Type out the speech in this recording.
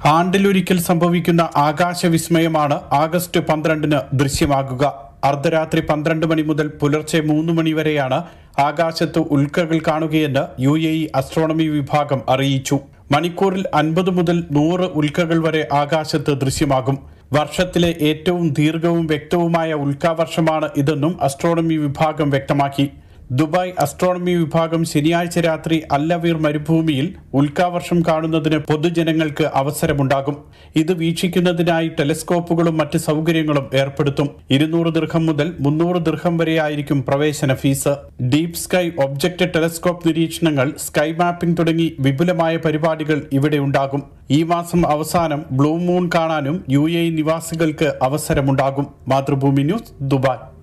ആണ്ടിലൊരിക്കൽ സംഭവിക്കുന്ന ആകാശവിസ്മയമാണ് ആഗസ്റ്റ് പന്ത്രണ്ടിന് ദൃശ്യമാകുക അർദ്ധരാത്രി പന്ത്രണ്ട് മണി മുതൽ പുലർച്ചെ മൂന്ന് മണി വരെയാണ് ആകാശത്ത് ഉൽക്കകൾ കാണുകയെന്ന് യു എ ഇ അസ്ട്രോണമി വിഭാഗം അറിയിച്ചു മണിക്കൂറിൽ അൻപത് മുതൽ നൂറ് ഉൽക്കകൾ വരെ ആകാശത്ത് ദൃശ്യമാകും വർഷത്തിലെ ഏറ്റവും ദീർഘവും വ്യക്തവുമായ ഉൽക്കാവർഷമാണ് ഇതെന്നും അസ്ട്രോണമി വിഭാഗം വ്യക്തമാക്കി ദുബായ് അസ്ട്രോണമി വിഭാഗം ശനിയാഴ്ച രാത്രി അല്ലവീർ മരുഭൂമിയിൽ ഉൽക്കാവർഷം കാണുന്നതിന് പൊതുജനങ്ങൾക്ക് അവസരമുണ്ടാകും ഇത് വീക്ഷിക്കുന്നതിനായി ടെലിസ്കോപ്പുകളും മറ്റ് സൗകര്യങ്ങളും ഏർപ്പെടുത്തും ഇരുന്നൂറ് ദീർഘം മുതൽ മുന്നൂറ് ദീർഘം വരെയായിരിക്കും പ്രവേശന fees deep sky object telescope നിരീക്ഷണങ്ങൾ സ്കൈ മാപ്പിംഗ് തുടങ്ങി വിപുലമായ പരിപാടികൾ ഇവിടെ ഉണ്ടാകും ഈ മാസം അവസാനം ബ്ലൂ മൂൺ കാണാനും യു എ നിവാസികൾക്ക് അവസരമുണ്ടാകും മാതൃഭൂമി ന്യൂസ് ദുബായ്